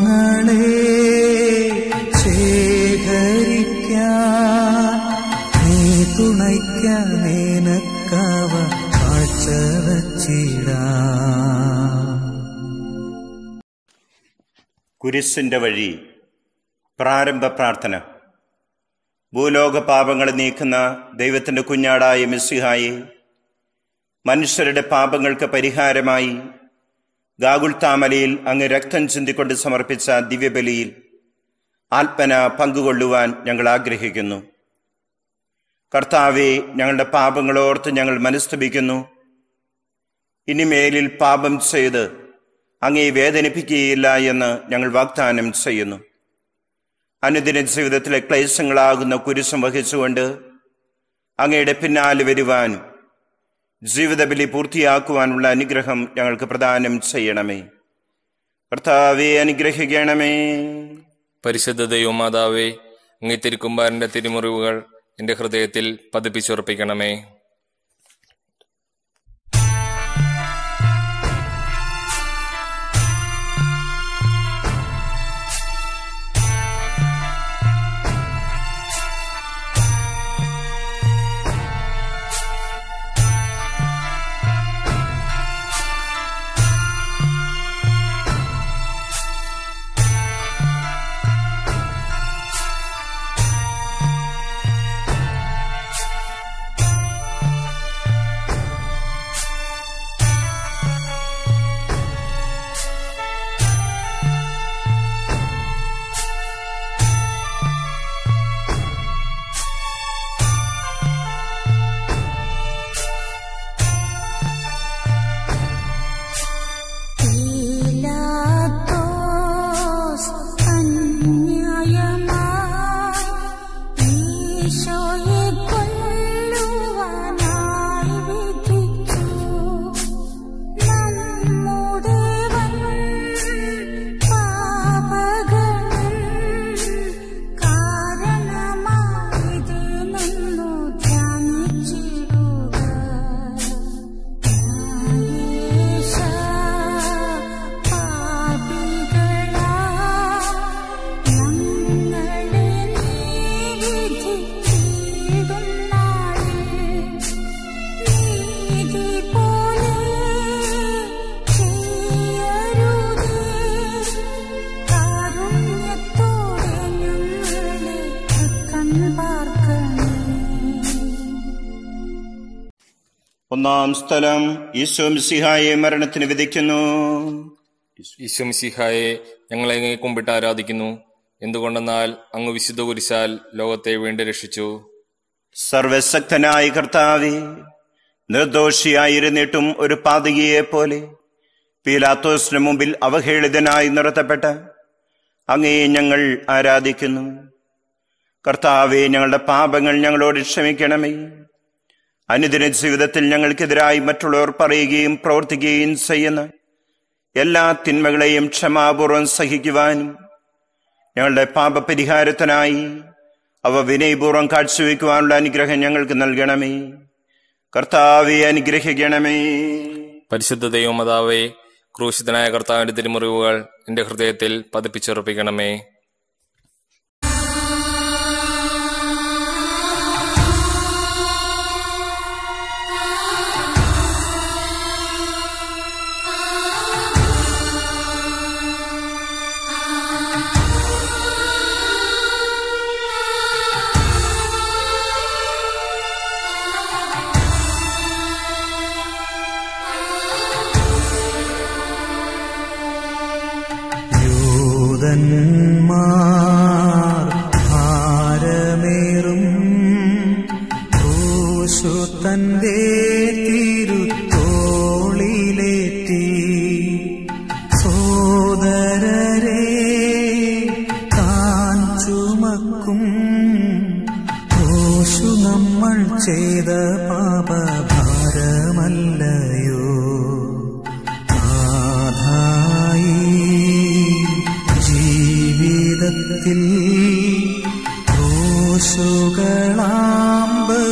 പാപങ്ങളെ ശേഖരിക്കാൻ നീ തുണയ്ക്ക നിനക്കവ കാഴ്ചവച്ചിടാം കുരിശിന്റെ വഴി പ്രാരംഭ പ്രാർത്ഥന ഭൂലോക പാപങ്ങളെ നീക്കുന്ന ദൈവത്തിന്റെ കുഞ്ഞാടായ മിസ്സിഹായി മനുഷ്യരുടെ പാപങ്ങൾക്ക് പരിഹാരമായി ഗാഗുൽത്താമലയിൽ അങ്ങ് രക്തം ചിന്തിക്കൊണ്ട് സമർപ്പിച്ച ദിവ്യബലിയിൽ ആത്മന പങ്കുകൊള്ളുവാൻ ഞങ്ങൾ ആഗ്രഹിക്കുന്നു കർത്താവെ ഞങ്ങളുടെ പാപങ്ങളോർത്ത് ഞങ്ങൾ മനസ്തപിക്കുന്നു ഇനിമേലിൽ പാപം ചെയ്ത് അങ്ങേ വേദനിപ്പിക്കുകയില്ല എന്ന് ഞങ്ങൾ വാഗ്ദാനം ചെയ്യുന്നു അനുദിന ജീവിതത്തിലെ ക്ലേശങ്ങളാകുന്ന കുരിശം വഹിച്ചുകൊണ്ട് അങ്ങയുടെ പിന്നാലെ വരുവാനും ജീവിതബലി പൂർത്തിയാക്കുവാനുള്ള അനുഗ്രഹം ഞങ്ങൾക്ക് പ്രദാനം ചെയ്യണമേ കർത്താവെ അനുഗ്രഹിക്കണമേ പരിശുദ്ധ ദൈവമാതാവേ അങ്ങേ തിരുക്കുമ്പാരന്റെ തിരുമുറിവുകൾ എന്റെ ഹൃദയത്തിൽ പതിപ്പിച്ചുറപ്പിക്കണമേ പീലാത്തോസ് അന്യായമായി ഈശോയെ കൊല്ലുവാനായി വിധിച്ചു. നമ്മുടെ വൻ പാപങ്ങളും കാരണമായതിനെന്നു ധ്യാനിച്ചിടുക യേശ പാപികളാ ഞങ്ങളെ നീ വിധിച്ചിടും നാളിൽ നീതി പോലെ ചെയ്യരുതേ കാരുണ്യത്തോടെ ഞങ്ങളെ കൺപാർക്കണേ ഒന്നാം സ്ഥലം ഈശോ മിശിഹായെ മരണത്തിന് വിധിക്കുന്നു ഈശോ മിശിഹായെ ഞങ്ങളെ അങ്ങേ കുമ്പിട്ട് ആരാധിക്കുന്നു എന്തുകൊണ്ടെന്നാൽ അങ്ങ് വിശുദ്ധ കുരിശാൽ ലോകത്തെ വീണ്ടും രക്ഷിച്ചു സർവശക്തനായ കർത്താവെ നിർദോഷിയായിരുന്നിട്ടും ഒരു പാതകിയെ പോലെ പീലാത്തോസിന് മുമ്പിൽ അവഹേളിതനായി നിർത്തപ്പെട്ട അങ്ങയെ ഞങ്ങൾ ആരാധിക്കുന്നു കർത്താവെ ഞങ്ങളുടെ പാപങ്ങൾ ഞങ്ങളോട് ക്ഷമിക്കണമേ അനുദിന ജീവിതത്തിൽ ഞങ്ങൾക്കെതിരായി മറ്റുള്ളവർ പറയുകയും പ്രവർത്തിക്കുകയും ചെയ്യുന്ന എല്ലാ തിന്മകളെയും ക്ഷമാപൂർവം സഹിക്കുവാനും ഞങ്ങളുടെ പാപപരിഹാരത്തിനായി അവ വിനയപൂർവ്വം കാഴ്ചവെക്കുവാനുള്ള അനുഗ്രഹം ഞങ്ങൾക്ക് നൽകണമേ കർത്താവെ അനുഗ്രഹിക്കണമേ പരിശുദ്ധ ദൈവമാതാവേ ക്രൂശിതനായ കർത്താവിന്റെ തിരുമുറിവുകൾ എന്റെ ഹൃദയത്തിൽ പതിപ്പിച്ചുറപ്പിക്കണമേ യൂതന്മാർ ഭാരമേറും ക്രൂശു തന്റെ തിരുത്തോളിലേറ്റി സോദരരെ താൻ ചുമക്കും ക്രൂശു നമ്മൾ ചെയ്ത പാപഭാരമല്ലയോ നാഥായി ജീവിതത്തിൽ ക്രൂശുകളാം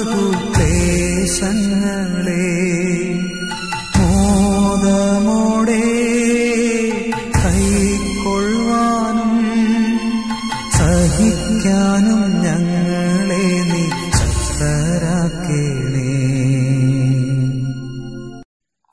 ബഹുക്ലേശങ്ങളെ മോദമോടെ കൈക്കൊള്ളുവാൻ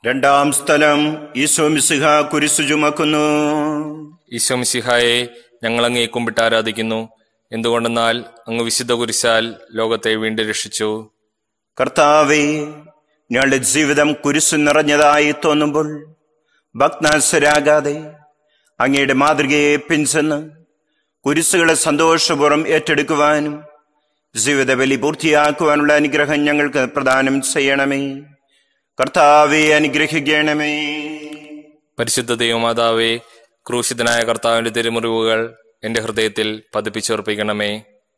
രണ്ടാം സ്ഥലം ഈശോമിസിഹ കുരിശു ചുമക്കുന്നു ഈശോ മിശിഹായെ ഞങ്ങൾ അങ്ങേ കുമ്പിട്ട് ആരാധിക്കുന്നു എന്തുകൊണ്ടെന്നാൽ അങ്ങ് വിശുദ്ധ കുരിശാൽ ലോകത്തെ വീണ്ടും രക്ഷിച്ചു കർത്താവേ ഞങ്ങളുടെ ജീവിതം കുരിശു നിറഞ്ഞതായി തോന്നുമ്പോൾ ഭക്നാസരാകാതെ അങ്ങയുടെ മാതൃകയെ പിൻചെന്ന് കുരിശുകളെ സന്തോഷപൂർവ്വം ഏറ്റെടുക്കുവാനും ജീവിത ബലി പൂർത്തിയാക്കുവാനുള്ള അനുഗ്രഹം ഞങ്ങൾക്ക് പ്രദാനം ചെയ്യണമേ കർത്താവെ അനുഗ്രഹിക്കണമേ പരിശുദ്ധ ദൈവമാതാവേ ക്രൂശിതനായ കർത്താവിന്റെ തിരുമുറിവുകൾ എന്റെ ഹൃദയത്തിൽ പതിപ്പിച്ചുറപ്പിക്കണമേ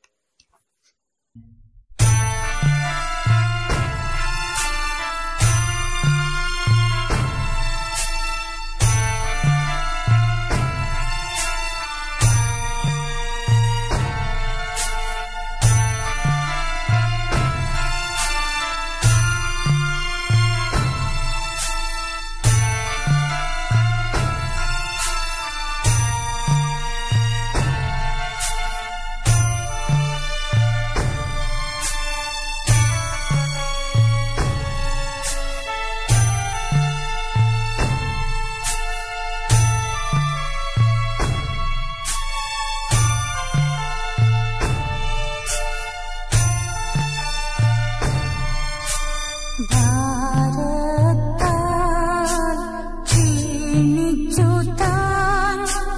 ഭാരത്താൽ ക്ഷീണിച്ചു താൻ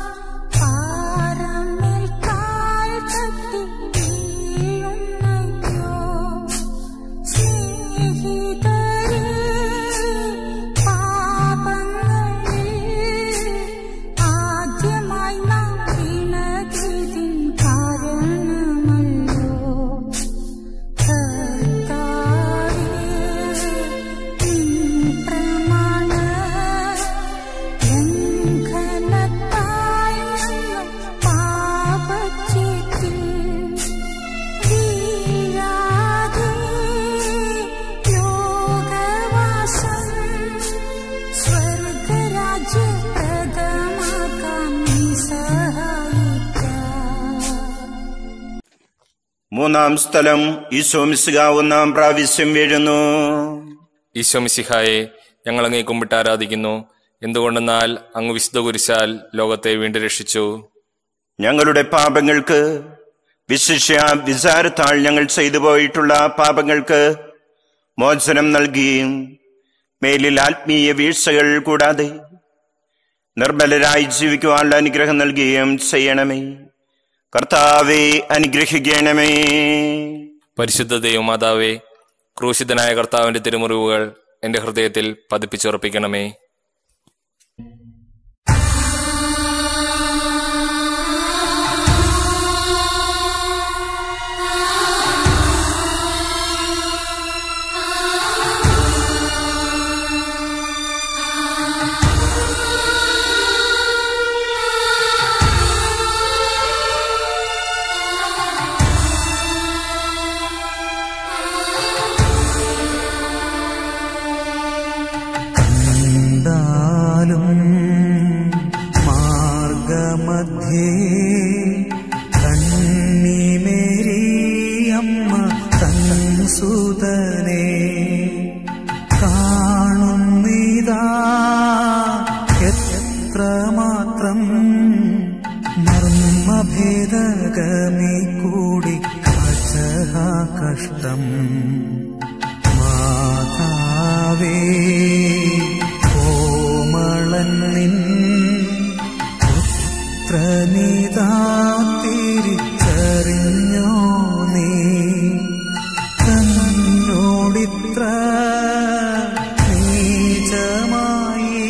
പാറമേൽ കാൽ തട്ടി വീഴുന്നയ്യോ സ്നേഹിതരേ പാപങ്ങളിൽ ആദ്യമായി നാം വീണതിൻ കാരണമല്ലോ സ്വർഗരാജ്യ പ്രഥമാക്കാൻ നീ സഹായിക്കാം മൂന്നാം സ്ഥലം ഈശോമിസിക ഒന്നാം പ്രാവശ്യം വീഴുന്നു ഈശോ മിശിഹായെ ഞങ്ങൾ അങ്ങേ കുമ്പിട്ട് ആരാധിക്കുന്നു എന്തുകൊണ്ടെന്നാൽ അങ്ങ് വിശുദ്ധ കുരിശാൽ ലോകത്തെ വീണ്ടും രക്ഷിച്ചു ഞങ്ങളുടെ പാപങ്ങൾക്ക് വിശിഷ്യ വിചാരത്താൽ ഞങ്ങൾ ചെയ്തു പോയിട്ടുള്ള പാപങ്ങൾക്ക് മോചനം നൽകുകയും മേലിൽ ആത്മീയ വീഴ്ചകൾ കൂടാതെ നിർമ്മലരായി ജീവിക്കുവാനുള്ള അനുഗ്രഹം നൽകുകയും ചെയ്യണമേ കർത്താവെ അനുഗ്രഹിക്കണമേ പരിശുദ്ധ ദൈവമാതാവേ ക്രൂശിതനായ കർത്താവിന്റെ തിരുമുറിവുകൾ എന്റെ ഹൃദയത്തിൽ പതിപ്പിച്ചുറപ്പിക്കണമേ കണ്ടാലും മാർഗമധ്യേ കണ്ണിമേരി അമ്മ തൻസുതനെ കാണുന്നിതാ എത്രമാത്രം മർമ്മഭേദകമി കൂടി കാഴ്ച കഷ്ടം മാതാവേ കോമളന്നിൻ പുത്രനിതാ തിരിച്ചറിഞ്ഞോ നീ തന്നോടിത്ര നീചമായി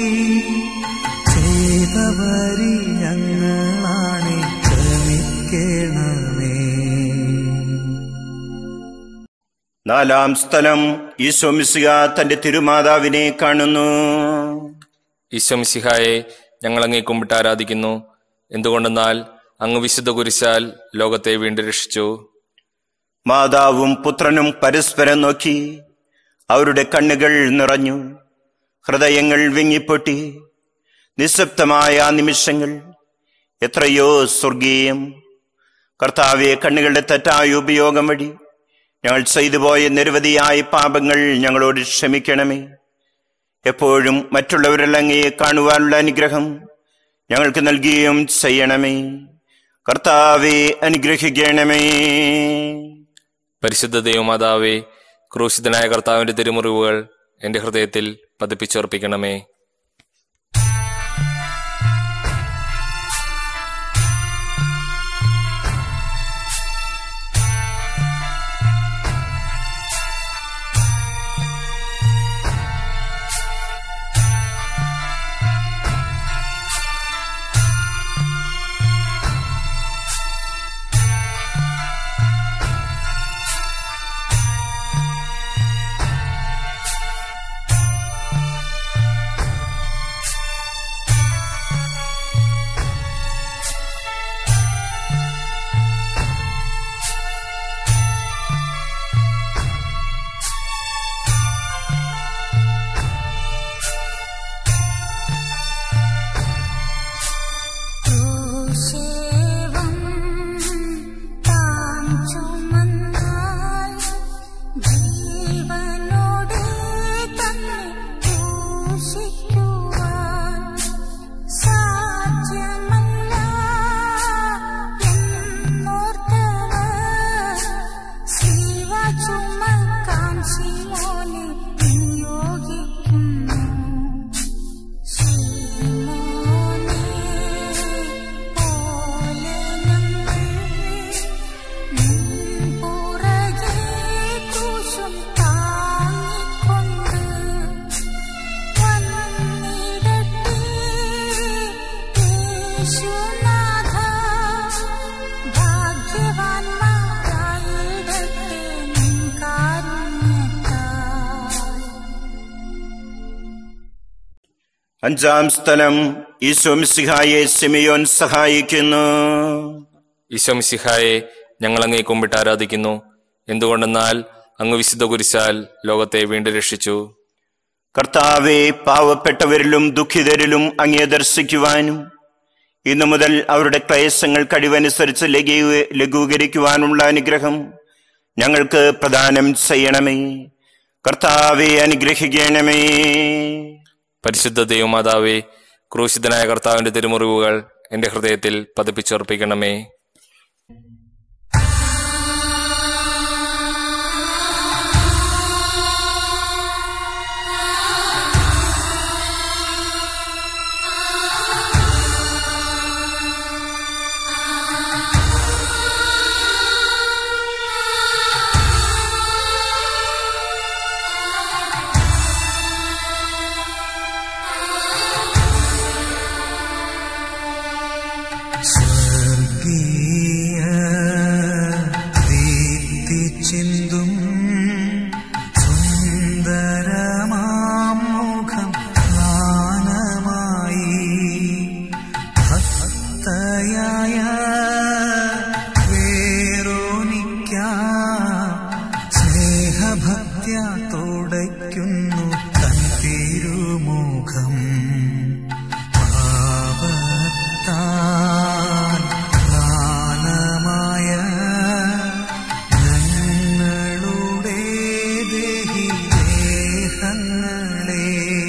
ചെയ്തവരി ഞങ്ങളാണെ ക്ഷമിക്കണമേ നാലാം സ്ഥലം ഈശോമിസിക തന്റെ തിരുമാതാവിനെ കാണുന്നു ഈശോ മിശിഹായെ ഞങ്ങൾ അങ്ങേ കുമ്പിട്ട് ആരാധിക്കുന്നു എന്തുകൊണ്ടെന്നാൽ അങ്ങ് വിശുദ്ധ കുരിശാൽ ലോകത്തെ വീണ്ടും രക്ഷിച്ചു മാതാവും പുത്രനും പരസ്പരം നോക്കി അവരുടെ കണ്ണുകൾ നിറഞ്ഞു ഹൃദയങ്ങൾ വിങ്ങിപ്പൊട്ടി നിശബ്ദമായ ആ നിമിഷങ്ങൾ എത്രയോ സ്വർഗീയം കർത്താവെ കണ്ണുകളുടെ തെറ്റായ ഉപയോഗം വഴി ഞങ്ങൾ ചെയ്തു പോയ നിരവധിയായ പാപങ്ങൾ ഞങ്ങളോട് ക്ഷമിക്കണമേ എപ്പോഴും മറ്റുള്ളവരെല്ലാം അങ്ങയെ കാണുവാനുള്ള അനുഗ്രഹം ഞങ്ങൾക്ക് നൽകുകയും ചെയ്യണമേ കർത്താവെ അനുഗ്രഹിക്കണമേ പരിശുദ്ധ ദൈവമാതാവേ ക്രൂശിതനായ കർത്താവിന്റെ തിരുമുറിവുകൾ എന്റെ ഹൃദയത്തിൽ പതിപ്പിച്ചുറപ്പിക്കണമേ ക്രൂശേവം താൻ ചുമന്നാൽ ജീവനോടെ തന്നെ ക്രൂശിക്കുവാൻ സാധ്യമല്ല എന്നോർത്തവർ ശിവ ചുമക്കാൻ ശിമോനെ നിയോഗിക്കുന്നു ശിമോനെ പോലെ ഞങ്ങൾ നിൻ പുറകെ ക്രൂശും താങ്ങിക്കൊണ്ട് വന്നിടട്ടെ യേശുനാഥ ഭാഗ്യവാന്മാരായിടട്ടെ നിൻ കാരുണ്യത്താൽ അഞ്ചാം സ്ഥലം ഈശോ മിശിഹായെ സിമിയോൻ സഹായിക്കുന്നു ഈശോ മിശിഹായെ ഞങ്ങൾ അങ്ങേ കുമ്പിട്ട് ആരാധിക്കുന്നു എന്തുകൊണ്ടെന്നാൽ അങ്ങ് വിശുദ്ധ കുരിശാൽ ലോകത്തെ വീണ്ടും രക്ഷിച്ചു കർത്താവെ പാവപ്പെട്ടവരിലും ദുഃഖിതരിലും അങ്ങേ ദർശിക്കുവാനും ഇന്നു മുതൽ അവരുടെ ക്ലേശങ്ങൾ കഴിവനുസരിച്ച് ലഘൂ- ലഘൂകരിക്കുവാനുള്ള അനുഗ്രഹം ഞങ്ങൾക്ക് പ്രദാനം ചെയ്യണമേ കർത്താവെ അനുഗ്രഹിക്കണമേ പരിശുദ്ധ ദൈവമാതാവേ ക്രൂശിതനായ കർത്താവിന്റെ തിരുമുറിവുകൾ എന്റെ ഹൃദയത്തിൽ പതിപ്പിച്ചുറപ്പിക്കണമേ സ്വർഗീയ ദീപ്തി ചിന്തും സുന്ദരമാം മുഖം ജ്ഞാനമായി ഭക്തയായ വേറോനിക്ക സ്നേഹഭക്ത്യ തുടയ്ക്കുന്നു തൻ തിരുമുഖം പാപത്താൽ ജ്ഞാനമായ ഞങ്ങളുടെ ദേഹിദേഹങ്ങളെ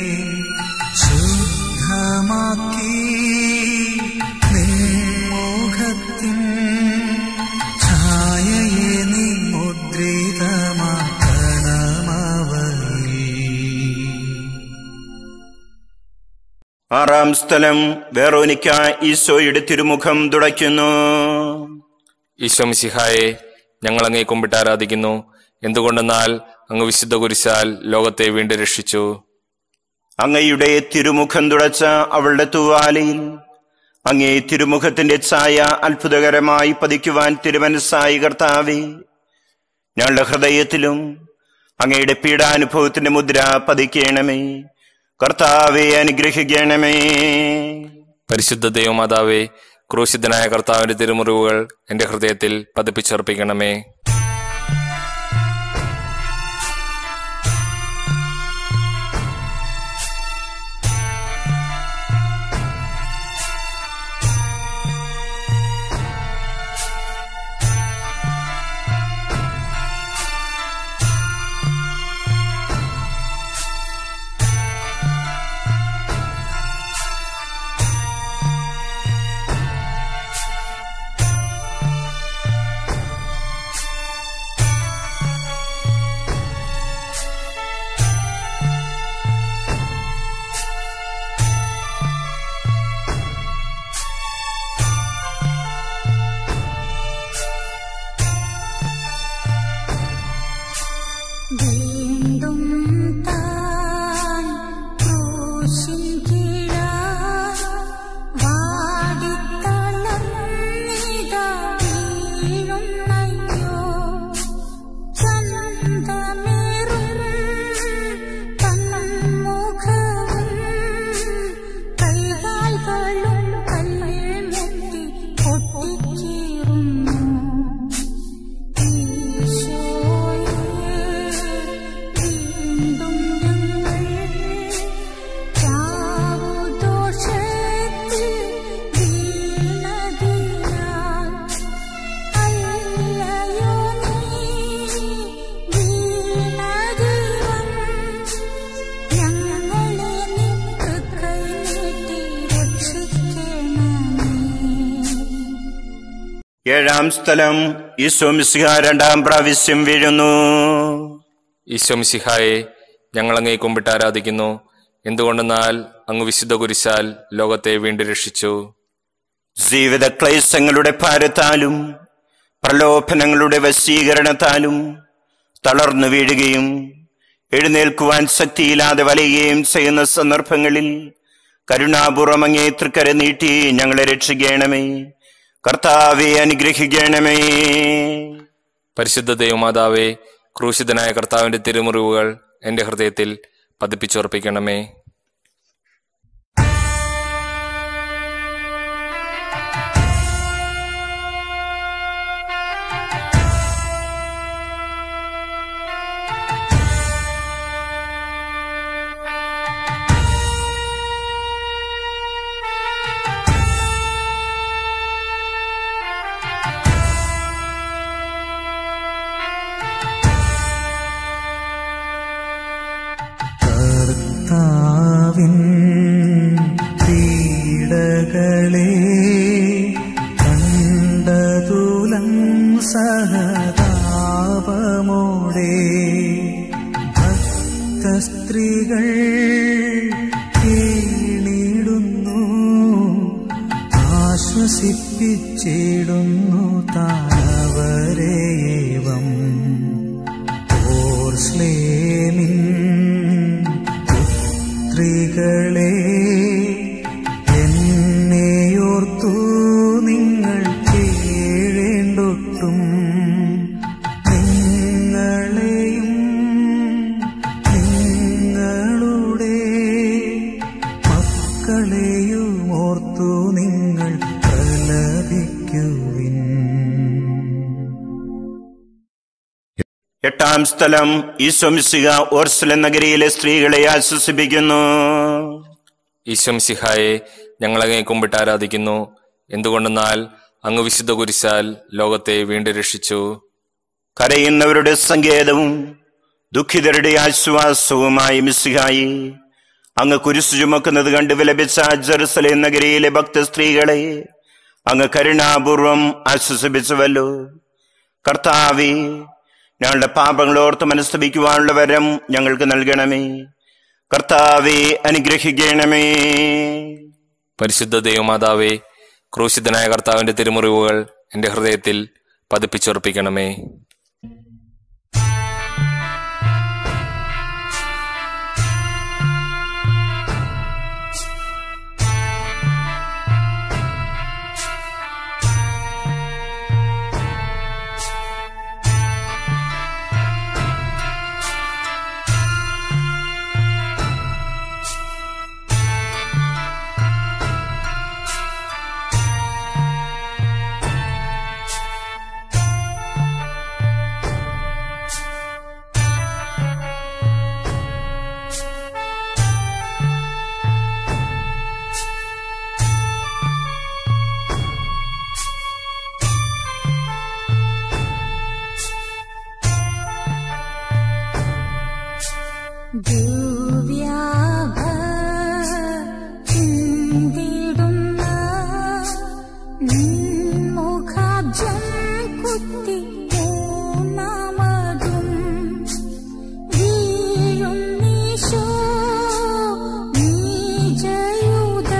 ശുദ്ധമാക്കി നിൻമുഖത്തിൻ ഛായയെ നീ മുദ്രിതമാക്കണമവയിൽ ആറാം സ്ഥലം വേറോനിക്ക ഈശോയുടെ തിരുമുഖം തുടയ്ക്കുന്നു ഈശോ മിശിഹായെ ഞങ്ങൾ അങ്ങേ കുമ്പിട്ട് ആരാധിക്കുന്നു എന്തുകൊണ്ടെന്നാൽ അങ്ങ് വിശുദ്ധ കുരിശാൽ ലോകത്തെ വീണ്ടും രക്ഷിച്ചു അങ്ങയുടെ തിരുമുഖം തുടച്ച അവളുടെ തൂവാലയിൽ അങ്ങേ തിരുമുഖത്തിന്റെ ഛായ അത്ഭുതകരമായി പതിക്കുവാൻ തിരുമനസ്സായി കർത്താവേ ഞങ്ങളുടെ ഹൃദയത്തിലും അങ്ങയുടെ പീഡാനുഭവത്തിന്റെ മുദ്ര പതിക്കണമേ കർത്താവെ അനുഗ്രഹിക്കണമേ പരിശുദ്ധ ദൈവമാതാവേ ക്രൂശിതനായ കർത്താവിന്റെ തിരുമുറിവുകൾ എന്റെ ഹൃദയത്തിൽ പതിപ്പിച്ചുറപ്പിക്കണമേ ഏഴാം സ്ഥലം ഈശോമിസിഹ രണ്ടാം പ്രാവശ്യം വീഴുന്നു ഈശോ മിശിഹായെ ഞങ്ങൾ അങ്ങേ കുമ്പിട്ട് ആരാധിക്കുന്നു എന്തുകൊണ്ടെന്നാൽ അങ്ങ് വിശുദ്ധ കുരിശാൽ ലോകത്തെ വീണ്ടും രക്ഷിച്ചു ജീവിത ക്ലേശങ്ങളുടെ ഭാരത്താലും പ്രലോഭനങ്ങളുടെ വശീകരണത്താലും തളർന്നു വീഴുകയും എഴുന്നേൽക്കുവാൻ ശക്തിയില്ലാതെ വലയുകയും ചെയ്യുന്ന സന്ദർഭങ്ങളിൽ കരുണാപൂർവം അങ്ങേ തൃക്കര നീട്ടി ഞങ്ങളെ രക്ഷിക്കണമേ കർത്താവെ അനുഗ്രഹിക്കണമേ പരിശുദ്ധ ദൈവമാതാവേ ക്രൂശിതനായ കർത്താവിന്റെ തിരുമുറിവുകൾ എന്റെ ഹൃദയത്തിൽ പതിപ്പിച്ചുറപ്പിക്കണമേ കർത്താവിൻ പീഡകളെ കണ്ടതുലം സഹതാപമോടെ ഭക്തസ്ത്രീകൾ കേളിടുന്നു ആശ്വസിപ്പിച്ചിടുന്നു താനവരേവം ഓർസ്ലേമിൻ പുത്രികളെ എന്നെയോർത്തു നിങ്ങൾ കേഴേണ്ടൊട്ടും നിങ്ങളെയും നിങ്ങളുടെ മക്കളെയും ഓർത്തു നിങ്ങൾ പ്രലപിക്കുവിൻ എട്ടാം സ്ഥലം ഈശോമിസിഹ ഓർസല നഗരിയിലെ സ്ത്രീകളെ ആശ്വസിപ്പിക്കുന്നു ഈശോ മിശിഹായെ ഞങ്ങൾ അങ്ങേ കുമ്പിട്ട് ആരാധിക്കുന്നു എന്തുകൊണ്ടെന്നാൽ അങ്ങ് വിശുദ്ധ കുരിശാൽ ലോകത്തെ വീണ്ടും രക്ഷിച്ചു കരയുന്നവരുടെ സങ്കേതവും ദുഃഖിതരുടെ ആശ്വാസവുമായി മിസ്സിഹായി അങ്ങ് കുരിശു ചുമക്കുന്നത് കണ്ട് വിലപിച്ച ജെറുസലേം നഗരിയിലെ ഭക്ത സ്ത്രീകളെ അങ്ങ് കരുണാപൂർവം ആശ്വസിപ്പിച്ചുവല്ലോ കർത്താവി ഞങ്ങളുടെ പാപങ്ങൾ ഓർത്ത് മനസ്തപിക്കുവാനുള്ള വരം ഞങ്ങൾക്ക് നൽകണമേ കർത്താവെ അനുഗ്രഹിക്കണമേ പരിശുദ്ധ ദൈവമാതാവേ ക്രൂശിതനായ കർത്താവിന്റെ തിരുമുറിവുകൾ എന്റെ ഹൃദയത്തിൽ പതിപ്പിച്ചുറപ്പിക്കണമേ ദിവ്യാഭ ചിന്തിടുന്ന നിൻമുഖാബ്ജം കുത്തി പൂർണ്ണമതും വീഴുന്നീശോ നീജയുത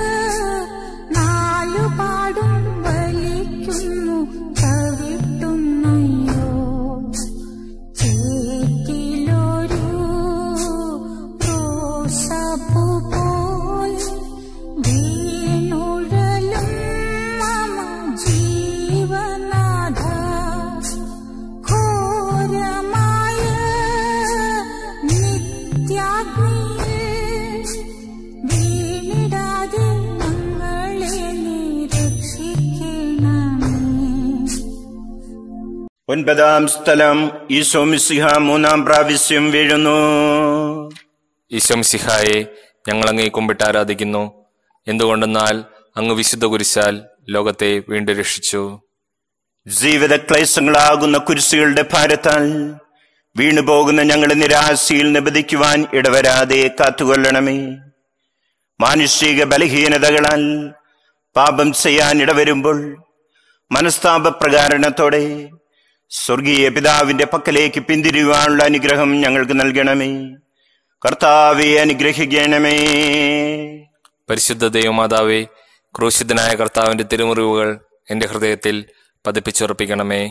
നാലുപാടും വലിക്കുന്നു തവിട്ടുന്നയ്യോ ചേറ്റിലൊരു റോസാപ്പൂ പോൽ വീണുഴലും മമ ജീവനാഥ ഘോരമായ നിത്യാഗ്നിയിൽ വീണിടാതെ ഞങ്ങളെ നീ രക്ഷിക്കണമേ ഒൻപതാം സ്ഥലം ഈശോമിസിഹ മൂന്നാം പ്രാവശ്യം വീഴുന്നു ഈശോ മിശിഹായെ ഞങ്ങൾ അങ്ങേ കുമ്പിട്ട് ആരാധിക്കുന്നു എന്തുകൊണ്ടെന്നാൽ അങ്ങ് വിശുദ്ധ കുരിശാൽ ലോകത്തെ വീണ്ടും രക്ഷിച്ചു ജീവിത ക്ലേശങ്ങളാകുന്ന കുരിശുകളുടെ ഭാരത്താൽ വീണുപോകുന്ന ഞങ്ങളെ നിരാശയിൽ നിബദിക്കുവാൻ ഇടവരാതെ കാത്തുകൊള്ളണമേ മാനുഷിക ബലഹീനതകളാൽ പാപം ചെയ്യാൻ ഇടവരുമ്പോൾ മനസ്താപ പ്രകാരണത്തോടെ സ്വർഗീയ പിതാവിന്റെ പക്കലേക്ക് പിന്തിരിയുവാനുള്ള അനുഗ്രഹം ഞങ്ങൾക്ക് നൽകണമേ കർത്താവെ അനുഗ്രഹിക്കണമേ പരിശുദ്ധ ദൈവമാതാവേ ക്രൂശിതനായ കർത്താവിന്റെ തിരുമുറിവുകൾ എന്റെ ഹൃദയത്തിൽ പതിപ്പിച്ചുറപ്പിക്കണമേ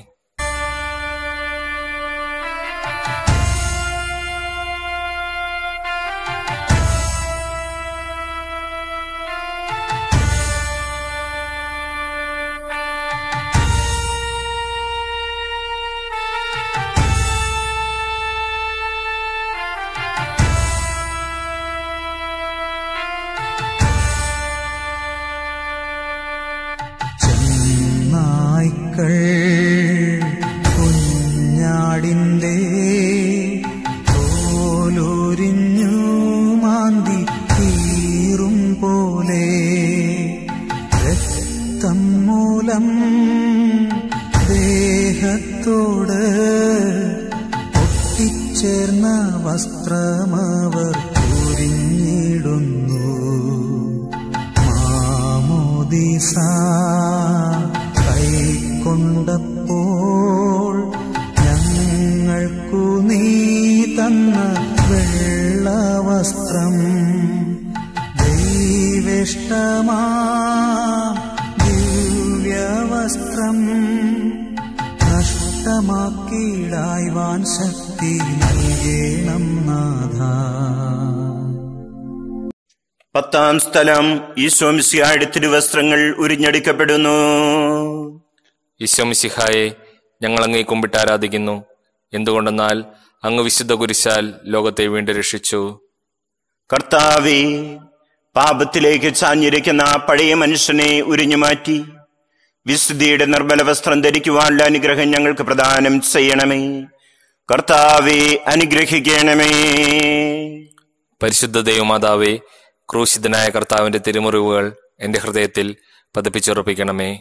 നായ്ക്കൾ കുഞ്ഞാടിന്റെ തോലുരിഞ്ഞു മാന്തി തീറും പോലെ രക്തം മൂലം ദേഹത്തോട് ഒട്ടിച്ചേർന്ന വസ്ത്രമവർ ഉരിഞ്ഞിടുന്നു മാമോദിസ കൈക്കൊണ്ടപ്പോൾ ഞങ്ങൾക്കു നീ തന്ന വെള്ളവസ്ത്രം ദൈവേഷ്ടമാ ദിവ്യവസ്ത്രം നഷ്ടമാക്കിയിടായ്വാൻ ശക്തി നൽകേണം നാഥ പത്താം സ്ഥലം ഈശോമിസിയായുടെ തിരുവസ്ത്രങ്ങൾ ഉരിഞ്ഞടിക്കപ്പെടുന്നു ഈശോമിശിഹായെ ഞങ്ങൾ അങ്ങേ കുമ്പിട്ട് ആരാധിക്കുന്നു എന്തുകൊണ്ടെന്നാൽ അങ്ങ് വിശുദ്ധ കുരിശാൽ ലോകത്തെ വീണ്ടും രക്ഷിച്ചു കർത്താവെ പാപത്തിലേക്ക് ചാഞ്ഞിരിക്കുന്ന ആ പഴയ മനുഷ്യനെ ഉരിഞ്ഞുമാറ്റി വിശുദ്ധിയുടെ നിർമ്മല വസ്ത്രം ധരിക്കുവാനുള്ള അനുഗ്രഹം ഞങ്ങൾക്ക് പ്രദാനം ചെയ്യണമേ കർത്താവെ അനുഗ്രഹിക്കണമേ പരിശുദ്ധ ദൈവമാതാവേ ക്രൂശിതനായ കർത്താവിന്റെ തിരുമുറിവുകൾ എന്റെ ഹൃദയത്തിൽ പതിപ്പിച്ചുറപ്പിക്കണമേ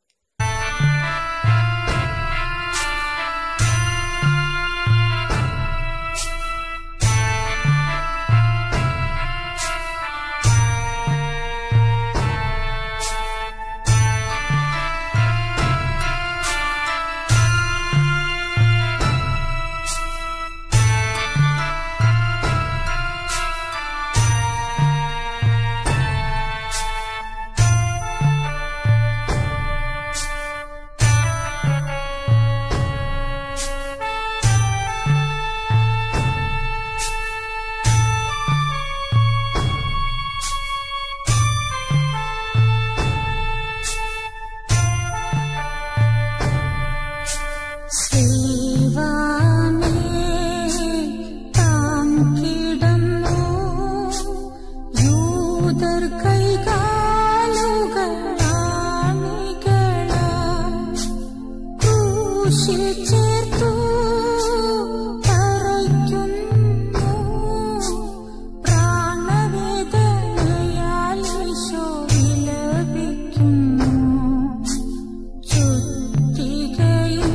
ശ്രീവാമേ താൻ കിടന്നു യൂതർ കൈകാലുകളാണികളാൽ ക്രൂശിൽ ചേർത്തു തറയ്ക്കുന്നു പ്രാണവേദനയാൽ ഈശോ വിലപിക്കുന്നു ചുറ്റികയും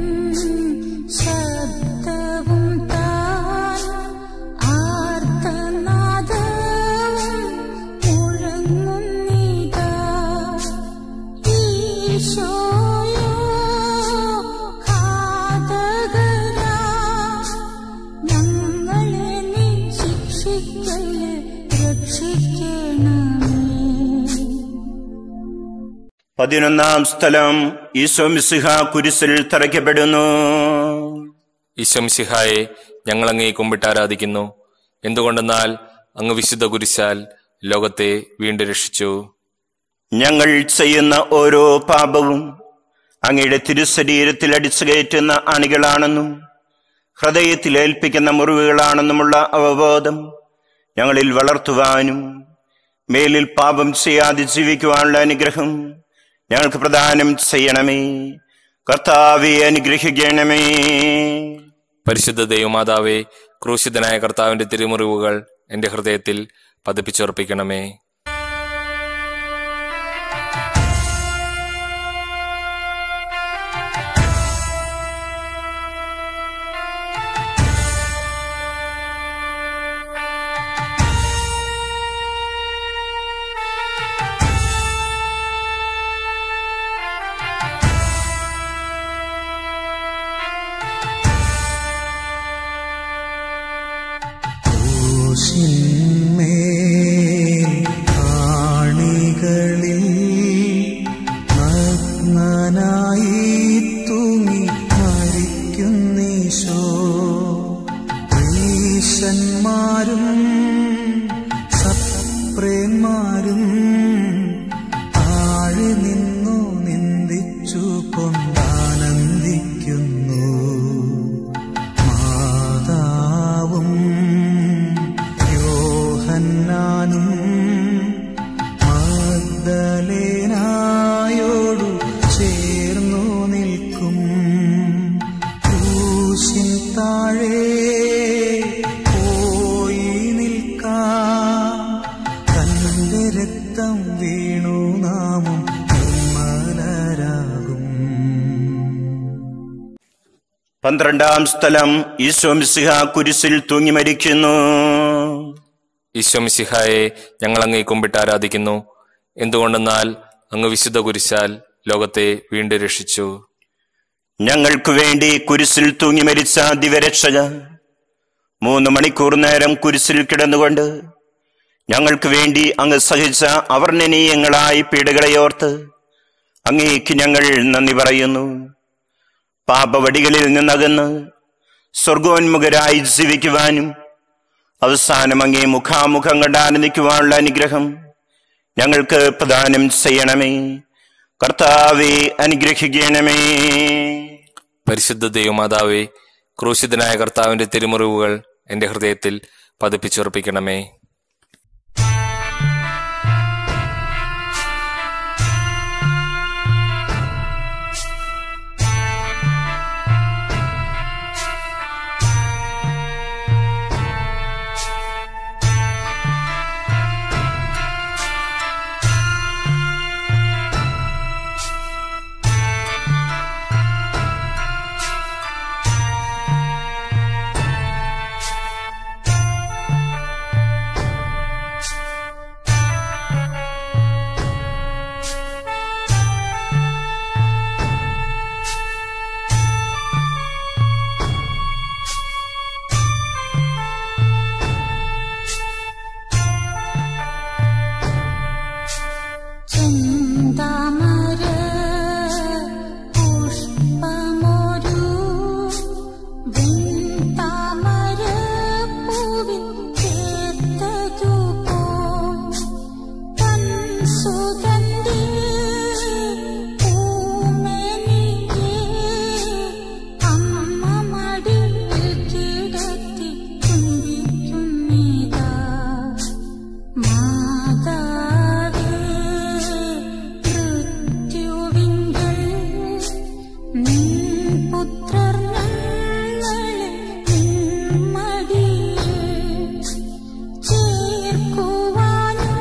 ശബ്ദവും താൻ ആർത്തനാദവും മുഴങ്ങുന്നിതാ ഈശോയോ ഘാതകരാ ഞങ്ങളെ നീ ശിക്ഷിക്കല് രക്ഷിക്കണമേ പതിനൊന്നാം സ്ഥലം ഈശോമിസിഹ കുരിശിൽ തറയ്ക്കപ്പെടുന്നു ഈശോമിശിഹായെ ഞങ്ങൾ അങ്ങേ കുമ്പിട്ട് ആരാധിക്കുന്നു എന്തുകൊണ്ടെന്നാൽ അങ്ങ് വിശുദ്ധ കുരിശാൽ ലോകത്തെ വീണ്ടും രക്ഷിച്ചു ഞങ്ങൾ ചെയ്യുന്ന ഓരോ പാപവും അങ്ങയുടെ തിരുശരീരത്തിൽ അടിച്ചു കയറ്റുന്ന അണികളാണെന്നും ഹൃദയത്തിൽ ഏൽപ്പിക്കുന്ന മുറിവുകളാണെന്നുമുള്ള അവബോധം ഞങ്ങളിൽ വളർത്തുവാനും മേലിൽ പാപം ചെയ്യാതെ ജീവിക്കുവാനുള്ള അനുഗ്രഹം ഞങ്ങൾക്ക് പ്രദാനം ചെയ്യണമേ കർത്താവെ അനുഗ്രഹിക്കണമേ പരിശുദ്ധ ദൈവമാതാവേ ക്രൂശിതനായ കർത്താവിന്റെ തിരുമുറിവുകൾ എന്റെ ഹൃദയത്തിൽ പതിപ്പിച്ചുറപ്പിക്കണമേ തൂങ്ങി മരിക്കുന്നീശോ ഈശന്മാരും സപ്രേന്മാരും താഴെ നിന്നു നിന്ദിച്ചു കൊണ്ടാനന്ദിക്കുന്നു മാതാവും യോഹന്നാനും മഗ്ദലേനായോടു ചേർന്നു നിൽക്കും ക്രൂശിൻ താഴെ പോയി നിൽക്കാം തന്റെ രക്തം വീണു നാമും നിർമ്മലരാകും പന്ത്രണ്ടാം സ്ഥലം ഈശോമിസിഹ കുരിശിൽ തൂങ്ങി മരിക്കുന്നു ഈശ്വമിസിഹായെ ഞങ്ങൾ അങ്ങേ കുമ്പിട്ട് ആരാധിക്കുന്നു എന്തുകൊണ്ടെന്നാൽ അങ്ങ് വിശുദ്ധ കുരിശാൽ ലോകത്തെ വീണ്ടും രക്ഷിച്ചു ഞങ്ങൾക്ക് വേണ്ടി കുരിശിൽ തൂങ്ങി മരിച്ച ദിവരക്ഷക മൂന്ന് മണിക്കൂർ നേരം കുരിശിൽ കിടന്നുകൊണ്ട് ഞങ്ങൾക്ക് വേണ്ടി അങ്ങ് സഹിച്ച അവർണ്ണനീയങ്ങളായി പീഡകളെയോർത്ത് അങ്ങേക്ക് ഞങ്ങൾ നന്ദി പറയുന്നു പാപവടികളിൽ നിന്നകന്ന് സ്വർഗോന്മുഖരായി ജീവിക്കുവാനും അവസാനം അങ്ങേ മുഖാമുഖം കണ്ട് ആനന്ദിക്കുവാനുള്ള അനുഗ്രഹം ഞങ്ങൾക്ക് പ്രദാനം ചെയ്യണമേ കർത്താവെ അനുഗ്രഹിക്കണമേ പരിശുദ്ധ ദൈവമാതാവേ ക്രൂശിതനായ കർത്താവിന്റെ തിരുമുറിവുകൾ എന്റെ ഹൃദയത്തിൽ പതിപ്പിച്ചുറപ്പിക്കണമേ ചെന്താമര പുഷ്പമൊരു വെൺതാമര പൂവിൻ ചേർത്തതുപോ തൻ സുഗന്ധി പൂമെനിയെ അമ്മ മടിയിൽ കിടത്തി കുന്തിക്കുന്നിതാ മാതാവേ മൃത്യുവിങ്കൽ നിൻ പുത്രർ ഞങ്ങളെ നിൻ മടിയിൽ ചേർക്കുവാനും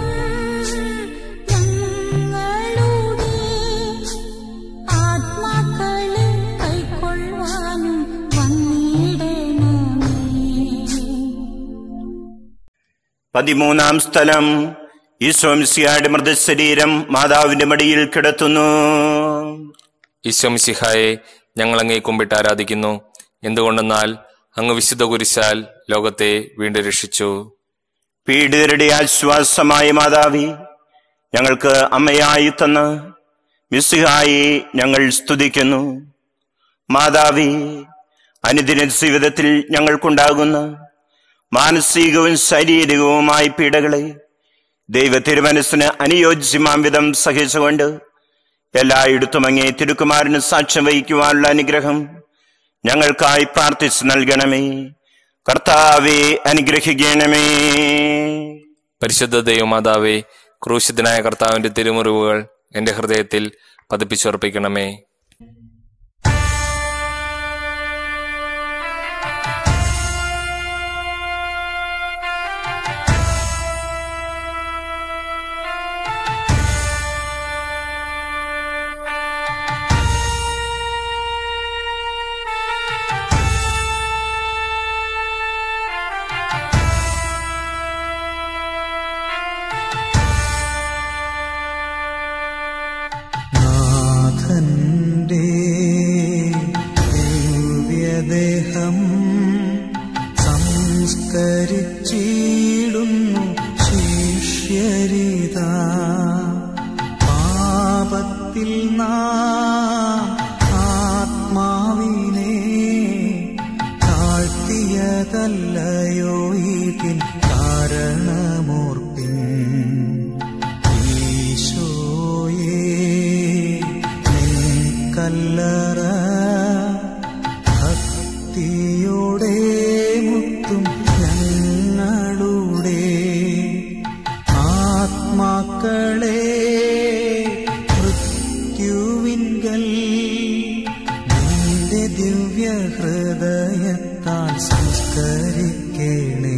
ഞങ്ങളുടെ ആത്മാക്കളെ കൈക്കൊള്ളുവാനും വന്നിടണമേ പതിമൂന്നാം സ്ഥലം ഈശോമിസിയുടെ മൃതശരീരം മാതാവിന്റെ മടിയിൽ കിടത്തുന്നു ഈശ്വമിസിഹായെ ഞങ്ങൾ അങ്ങേ കുമ്പിട്ട് ആരാധിക്കുന്നു എന്തുകൊണ്ടെന്നാൽ അങ്ങ് വിശുദ്ധ കുരിശാൽ ലോകത്തെ വീണ്ടും രക്ഷിച്ചു പീഡിതരുടെ ആശ്വാസമായ മാതാവി ഞങ്ങൾക്ക് അമ്മയായി തന്ന് മിസ്സിഹായി ഞങ്ങൾ സ്തുതിക്കുന്നു മാതാവി അനുദിന ജീവിതത്തിൽ ഞങ്ങൾക്കുണ്ടാകുന്ന മാനസികവും ശാരീരികവുമായ പീഡകളെ ദൈവ തിരുമനസ്സിന് അനുയോജ്യമാം വിധം സഹിച്ചുകൊണ്ട് എല്ലായിടത്തും അങ്ങേ തിരുക്കുമാരന് സാക്ഷ്യം വഹിക്കുവാനുള്ള അനുഗ്രഹം ഞങ്ങൾക്കായി പ്രാർത്ഥിച്ചു നൽകണമേ കർത്താവെ അനുഗ്രഹിക്കണമേ പരിശുദ്ധ ദൈവമാതാവേ ക്രൂശിതനായ കർത്താവിന്റെ തിരുമുറിവുകൾ എന്റെ ഹൃദയത്തിൽ പതിപ്പിച്ചുറപ്പിക്കണമേ നാഥൻ കല്ലയോ ഇതിൻ കാരണമോർപ്പിൻ ഈശോയേ നിൻ കല്ലറ ഭക്തിയോടെ മുത്തും ഞങ്ങളുടെ ആത്മാക്കളെ മൃത്യുവിൻകൽ നിന്റെ ദിവ്യ ഹൃദയത്താൽ സംസ്കരിക്കണേ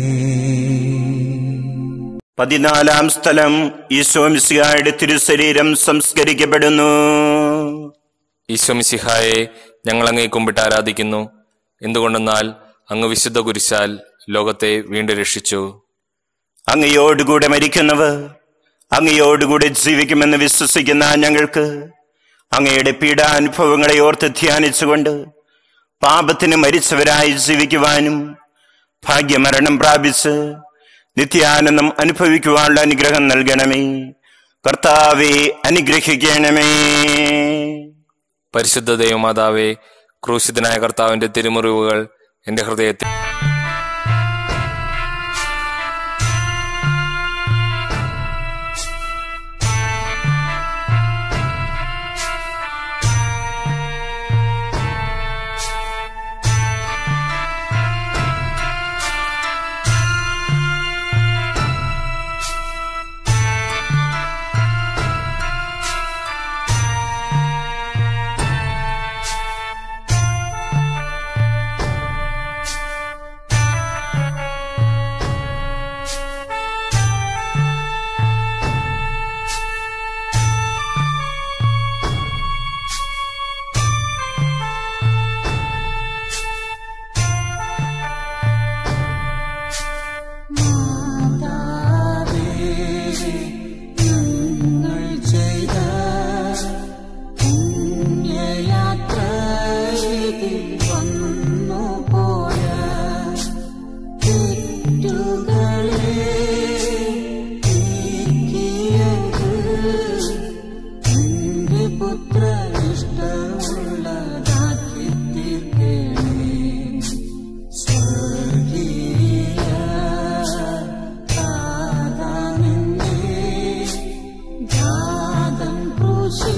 പതിനാലാം സ്ഥലം ഈശോമിസിഹായുടെ തിരുശരീരം സംസ്കരിക്കപ്പെടുന്നു ഈശ്വമിസിഹായെ ഞങ്ങൾ അങ്ങേ കുമ്പിട്ട് ആരാധിക്കുന്നു എന്തുകൊണ്ടെന്നാൽ അങ്ങ് വിശുദ്ധ കുരിശാൽ ലോകത്തെ വീണ്ടും രക്ഷിച്ചു അങ്ങയോടുകൂടെ മരിക്കുന്നവർ അങ്ങയോടുകൂടെ ജീവിക്കുമെന്ന് വിശ്വസിക്കുന്ന ഞങ്ങൾക്ക് അങ്ങയുടെ പീഡാനുഭവങ്ങളെ ഓർത്ത് ധ്യാനിച്ചുകൊണ്ട് പാപത്തിന് മരിച്ചവരായി ജീവിക്കുവാനും ഭാഗ്യമരണം പ്രാപിച്ച് നിത്യാനന്ദം അനുഭവിക്കുവാനുള്ള അനുഗ്രഹം നൽകണമേ കർത്താവെ അനുഗ്രഹിക്കണമേ പരിശുദ്ധ ദൈവമാതാവേ ക്രൂശിതനായ കർത്താവിന്റെ തിരുമുറിവുകൾ എന്റെ ഹൃദയത്തിൽ ഞങ്ങൾ ചെയ്ത പുണ്യയാത്രയിൽ വന്നുപോയ തെറ്റുകളെ നീക്കിയത് നിന്റെ പുത്രനിഷ്ടമുള്ളതാക്കി തീർക്കണേ സ്വർഗീയ താതാനിന്നെ ജാതം ക്രൂശിൽ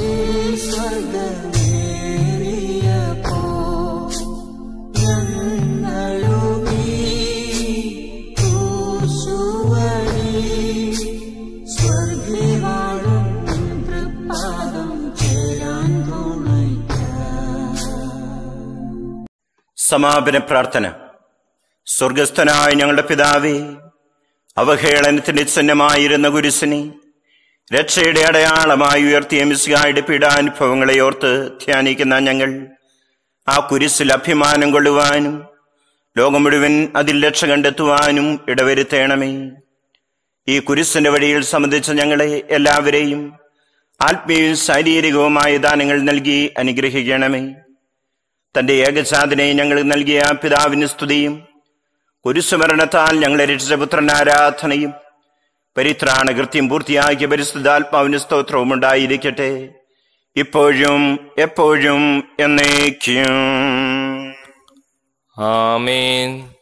സ്വർഗമേറിയപ്പോ ഞങ്ങളുമീ ക്രൂശുവഴി സ്വർഗിവാഴും തൃപ്പാദം ചേരാൻ തുണയ്ക്കാം സമാപന പ്രാർത്ഥന സ്വർഗസ്ഥനായ ഞങ്ങളുടെ പിതാവേ അവഹേളനത്തിന്റെ ചിഹ്നമായിരുന്ന കുരിശിനെ രക്ഷയുടെ അടയാളമായി ഉയർത്തിയ മിസ്ഗായുടെ പീഡാനുഭവങ്ങളെ ഓർത്ത് ധ്യാനിക്കുന്ന ഞങ്ങൾ ആ കുരിശിൽ അഭിമാനം കൊള്ളുവാനും ലോകം മുഴുവൻ അതിൽ രക്ഷ കണ്ടെത്തുവാനും ഇടവരുത്തേണമേ ഈ കുരിശിന്റെ വഴിയിൽ സംബന്ധിച്ച ഞങ്ങളെ എല്ലാവരെയും ആത്മീയവും ശാരീരികവുമായ ദാനങ്ങൾ നൽകി അനുഗ്രഹിക്കണമേ തന്റെ ഏകജാതിനെ ഞങ്ങൾ നൽകിയ പിതാവിന് സ്തുതിയും കുരിശുമരണത്താൽ ഞങ്ങളെ രക്ഷിച്ച പുത്രൻ ആരാധനയും പരിത്രാണ കൃത്യം പൂർത്തിയാക്കിയ പരിശുദ്ധാത്മാവിന് സ്തോത്രവും ഉണ്ടായിരിക്കട്ടെ ഇപ്പോഴും എപ്പോഴും എന്നേക്കും ആമേൻ